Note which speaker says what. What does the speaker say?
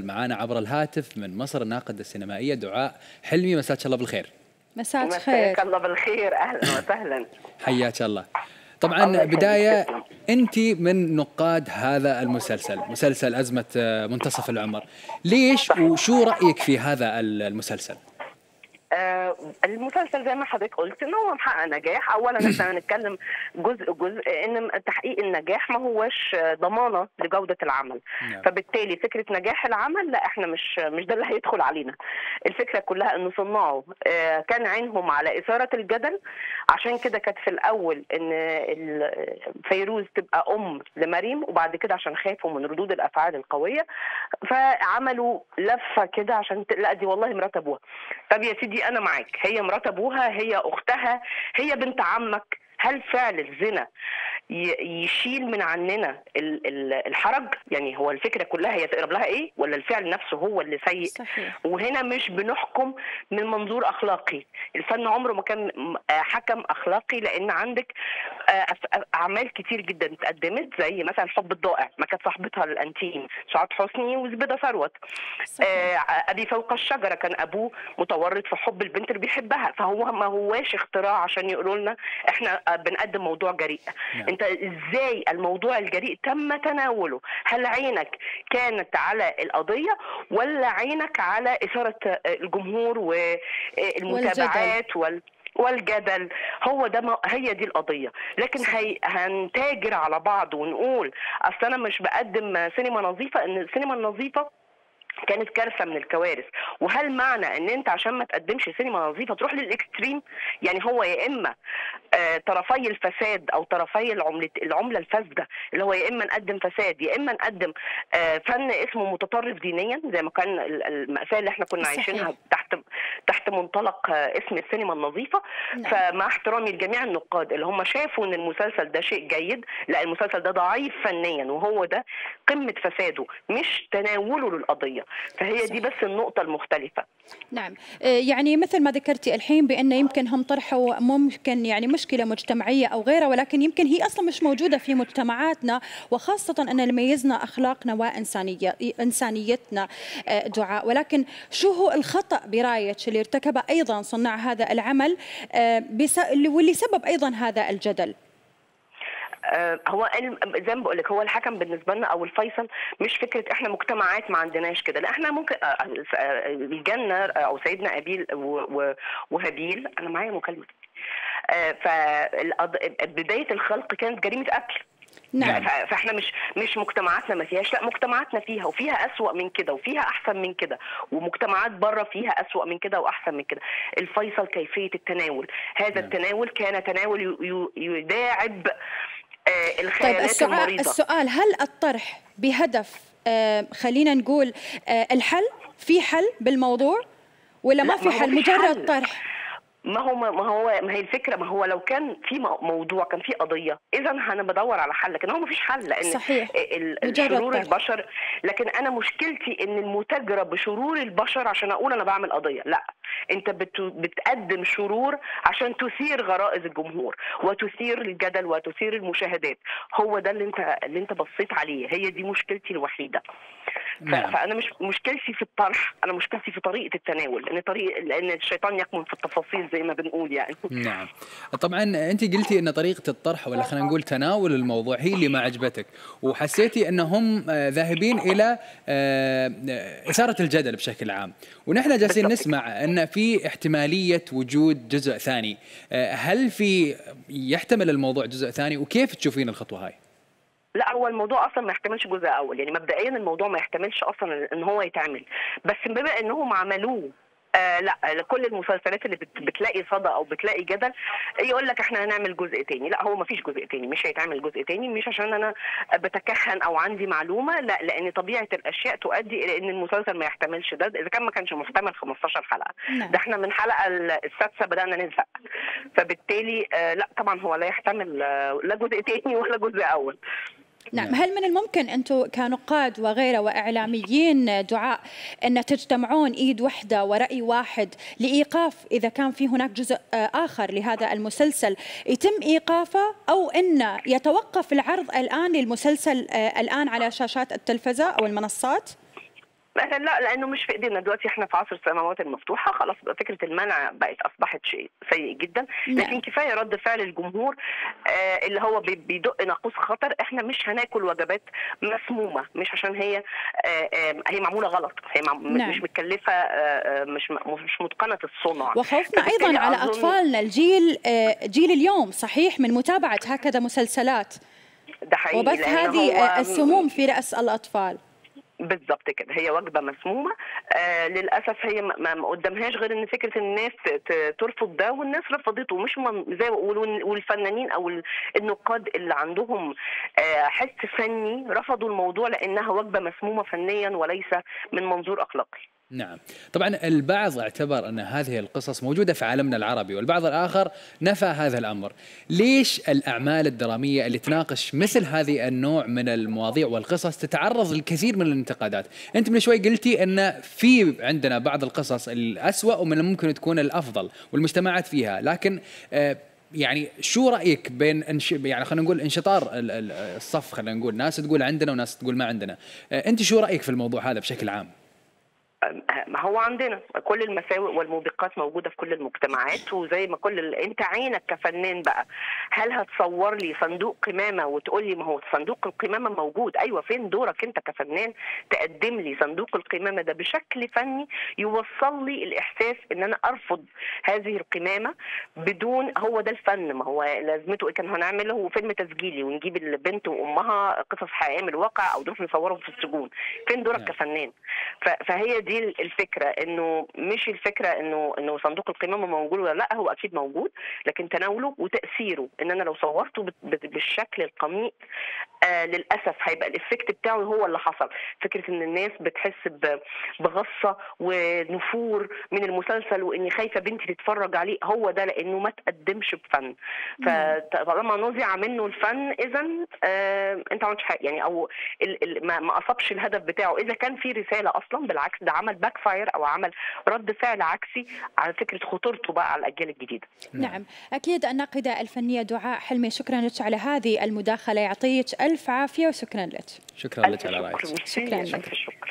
Speaker 1: معانا عبر الهاتف من مصر الناقدة السينمائية دعاء حلمي مساك الله بالخير
Speaker 2: مساك خير
Speaker 3: مساك الله بالخير اهلا وسهلا
Speaker 1: حياك الله
Speaker 3: الله
Speaker 1: طبعا
Speaker 3: يخليك،
Speaker 1: بداية
Speaker 3: تسلم.
Speaker 1: أنت من نقاد هذا المسلسل مسلسل أزمة آه، منتصف العمر ليش وشو رأيك في هذا المسلسل
Speaker 3: آه المسلسل زي ما حضرتك قلت ان هو محقق نجاح اولا احنا هنتكلم جزء جزء ان تحقيق النجاح ما هوش ضمانه لجوده العمل
Speaker 1: نعم.
Speaker 3: فبالتالي فكره نجاح العمل لا احنا مش مش ده اللي هيدخل علينا الفكره كلها ان صناعه آه كان عينهم على اثاره الجدل عشان كده كانت في الاول ان ال- فيروز تبقى ام لمريم وبعد كده عشان خافوا من ردود الافعال القويه فعملوا لفه كده عشان ت- لا دي والله مرات ابوها طب يا سيدي انا معاك هي مرات ابوها هي اختها هي بنت عمك هل فعل الزنا ي- يشيل من عننا ال- ال- الحرج يعني هو الفكره كلها هي تقرب لها ايه ولا الفعل نفسه هو اللي سيء
Speaker 2: صحيح
Speaker 3: وهنا مش بنحكم من منظور اخلاقي الفن عمره ما كان م- آه حكم اخلاقي لان عندك آه، أف- أف- اعمال كتير جدا اتقدمت زي مثلا حب الضائع ما كانت صاحبتها الانتيم سعاد حسني وزبيده ثروت
Speaker 2: صحيح
Speaker 3: آه، ابي فوق الشجره كان ابوه متورط في حب البنت اللي بيحبها فهو ما هواش اختراع عشان يقولوا لنا احنا آه، بنقدم موضوع جريء
Speaker 1: نعم.
Speaker 3: انت ازاي الموضوع الجريء تم تناوله هل عينك كانت على القضيه ولا عينك على اثاره آه، الجمهور والمتابعات وال والجدل هو ده ما هي دي القضيه لكن هي هنتاجر على بعض ونقول اصل انا مش بقدم سينما نظيفه ان السينما النظيفه كانت كارثه من الكوارث وهل معنى ان انت عشان ما تقدمش سينما نظيفه تروح للاكستريم يعني هو يا اما آه، طرفي الفساد او طرفي العمله العمله الفاسده اللي هو يا اما نقدم فساد يا اما نقدم آه، فن اسمه متطرف دينيا زي ما كان ال- المأساة اللي احنا كنا
Speaker 2: صحيح.
Speaker 3: عايشينها تحت تحت منطلق آه، اسم السينما النظيفه
Speaker 2: نعم.
Speaker 3: فمع احترامي لجميع النقاد اللي هم شافوا ان المسلسل ده شيء جيد لا المسلسل ده ضعيف فنيا وهو ده قمه فساده مش تناوله للقضيه فهي دي
Speaker 2: صحيح.
Speaker 3: بس النقطه المختلفه
Speaker 2: نعم آه، يعني مثل ما ذكرتي الحين بأن يمكن هم طرحوا ممكن يعني مشكلة مجتمعية أو غيرها ولكن يمكن هي أصلا مش موجودة في مجتمعاتنا وخاصة أن اللي يميزنا أخلاقنا وإنسانية إنسانيتنا آه، دعاء ولكن شو هو الخطأ برايك اللي ارتكبه أيضا صناع هذا العمل آه، بس- اللي- واللي سبب أيضا هذا الجدل
Speaker 3: آه، هو الم- زي ما بقول لك هو الحكم بالنسبه لنا او الفيصل مش فكره احنا مجتمعات ما عندناش كده لا احنا ممكن آه، آه، الجنه آه، او سيدنا ابيل و- و- وهابيل انا معايا مكالمه فبدايه الخلق كانت جريمه قتل
Speaker 2: نعم
Speaker 3: ف- فاحنا مش مش مجتمعاتنا ما فيهاش لا مجتمعاتنا فيها وفيها أسوأ من كده وفيها احسن من كده ومجتمعات بره فيها أسوأ من كده واحسن من كده الفيصل كيفيه التناول هذا
Speaker 1: نعم.
Speaker 3: التناول كان تناول ي- ي- يداعب آه،
Speaker 2: طيب
Speaker 3: الخيالات
Speaker 2: السؤال
Speaker 3: المريضه
Speaker 2: السؤال هل الطرح بهدف آه، خلينا نقول آه، الحل في حل بالموضوع ولا ما
Speaker 3: لا،
Speaker 2: في
Speaker 3: ما هو
Speaker 2: حل
Speaker 3: فيش
Speaker 2: مجرد
Speaker 3: حل.
Speaker 2: طرح
Speaker 3: ما هو ما هو ما هي الفكره ما هو لو كان في مو- موضوع كان في قضيه اذا انا بدور على حل لكن هو ما فيش حل لان
Speaker 2: صحيح.
Speaker 3: ال-
Speaker 2: مجرد
Speaker 3: شرور
Speaker 2: طرح.
Speaker 3: البشر لكن انا مشكلتي ان المتاجره بشرور البشر عشان اقول انا بعمل قضيه لا انت بت بتقدم شرور عشان تثير غرائز الجمهور وتثير الجدل وتثير المشاهدات هو ده اللي انت اللي انت بصيت عليه هي دي مشكلتي الوحيده ف-
Speaker 1: نعم.
Speaker 3: فانا مش مشكلتي في الطرح انا مشكلتي في طريقه التناول لان طريق لان الشيطان يكمن في التفاصيل زي ما بنقول يعني
Speaker 1: نعم طبعا انت قلتي ان طريقه الطرح ولا خلينا نقول تناول الموضوع هي اللي ما عجبتك وحسيتي انهم آه، ذاهبين الى آه، آه، اثاره الجدل بشكل عام ونحن جالسين
Speaker 3: بالضبط.
Speaker 1: نسمع ان في احتماليه وجود جزء ثاني آه، هل في يحتمل الموضوع جزء ثاني وكيف تشوفين الخطوه هاي
Speaker 3: لا هو الموضوع اصلا ما يحتملش جزء اول يعني مبدئيا الموضوع ما يحتملش اصلا ان هو يتعمل بس بما انهم عملوه آه لا كل المسلسلات اللي بت- بتلاقي صدى او بتلاقي جدل يقول لك احنا هنعمل جزء تاني لا هو ما فيش جزء تاني مش هيتعمل جزء تاني مش عشان انا بتكهن او عندي معلومه لا لان طبيعه الاشياء تؤدي الى ان المسلسل ما يحتملش ده اذا كان ما كانش محتمل 15 حلقه
Speaker 2: نعم.
Speaker 3: ده احنا من الحلقه السادسه بدانا نزهق فبالتالي آه لا طبعا هو لا يحتمل آه، لا جزء تاني ولا جزء اول
Speaker 2: نعم
Speaker 1: نعم.
Speaker 2: هل من الممكن انتم كنقاد وغيره واعلاميين دعاء ان تجتمعون ايد واحده وراي واحد لايقاف اذا كان في هناك جزء آه، اخر لهذا المسلسل يتم ايقافه او ان يتوقف العرض الان للمسلسل آه، الان على شاشات التلفزه او المنصات؟
Speaker 3: لا لانه مش في ايدينا دلوقتي احنا في عصر السماوات المفتوحه خلاص فكره المنع بقت اصبحت شيء سيء جدا لكن
Speaker 2: نعم.
Speaker 3: كفايه رد فعل الجمهور آه اللي هو بي- بيدق ناقوس خطر احنا مش هناكل وجبات مسمومه مش عشان هي آه آه هي معموله غلط هي مع
Speaker 2: نعم.
Speaker 3: مش متكلفه آه آه، مش م- مش متقنه الصنع
Speaker 2: وخوفنا
Speaker 3: فبالتالي
Speaker 2: ايضا على
Speaker 3: أظن-
Speaker 2: اطفالنا الجيل آه، جيل اليوم صحيح من متابعه هكذا مسلسلات
Speaker 3: ده حقيقي
Speaker 2: وبث
Speaker 3: لأن
Speaker 2: هذه
Speaker 3: هو-
Speaker 2: آه، السموم في راس الاطفال
Speaker 3: بالظبط كده هي وجبه مسمومه آه للاسف هي ما- ما ما قدامهاش غير ان فكره الناس ت- ت- ترفض ده والناس رفضته مش من زي ما بيقولوا والفنانين او ال- النقاد اللي عندهم آه حس فني رفضوا الموضوع لانها وجبه مسمومه فنيا وليس من منظور اخلاقي
Speaker 1: نعم طبعا البعض اعتبر ان هذه القصص موجوده في عالمنا العربي والبعض الاخر نفى هذا الامر ليش الاعمال الدراميه اللي تناقش مثل هذه النوع من المواضيع والقصص تتعرض للكثير من الانتقادات انت من شوي قلتي ان في عندنا بعض القصص الاسوا ومن الممكن تكون الافضل والمجتمعات فيها لكن آه، يعني شو رايك بين انش... يعني خلينا نقول انشطار ال- ال- الصف خلينا نقول ناس تقول عندنا وناس تقول ما عندنا آه، انت شو رايك في الموضوع هذا بشكل عام
Speaker 3: ما هو عندنا كل المساوئ والموبقات موجوده في كل المجتمعات وزي ما كل ال... انت عينك كفنان بقى هل هتصور لي صندوق قمامه وتقول لي ما هو صندوق القمامه موجود ايوه فين دورك انت كفنان تقدم لي صندوق القمامه ده بشكل فني يوصل لي الاحساس ان انا ارفض هذه القمامه بدون هو ده الفن ما هو لازمته ايه كان هنعمله فيلم تسجيلي ونجيب البنت وامها قصص حقيقيه من الواقع او نروح نصورهم في السجون فين دورك
Speaker 1: نعم.
Speaker 3: كفنان ف- فهي دي الفكره انه مش الفكره انه انه صندوق القمامه موجود ولا لا هو اكيد موجود لكن تناوله وتاثيره ان انا لو صورته بت- بت- بالشكل القميء آه للاسف هيبقى الافكت بتاعه هو اللي حصل فكره ان الناس بتحس ب- بغصه ونفور من المسلسل واني خايفه بنتي تتفرج عليه هو ده لانه ما تقدمش بفن فطالما نزع منه الفن اذا آه انت ما عملتش حاجه يعني او ال ال ما, ما اصابش الهدف بتاعه اذا كان في رساله اصلا بالعكس ده عمل باك فاير او عمل رد فعل عكسي على فكره خطورته بقى على الاجيال الجديده
Speaker 2: نعم أكيد الناقدة الفنية دعاء حلمي شكرا لك على هذه المداخلة يعطيك ألف عافية وشكرا لك
Speaker 1: شكرا
Speaker 3: ألف
Speaker 1: لك على
Speaker 3: شكر
Speaker 1: رايك
Speaker 3: ميرسي،
Speaker 2: شكراً
Speaker 3: ألف
Speaker 2: لك.
Speaker 3: شكر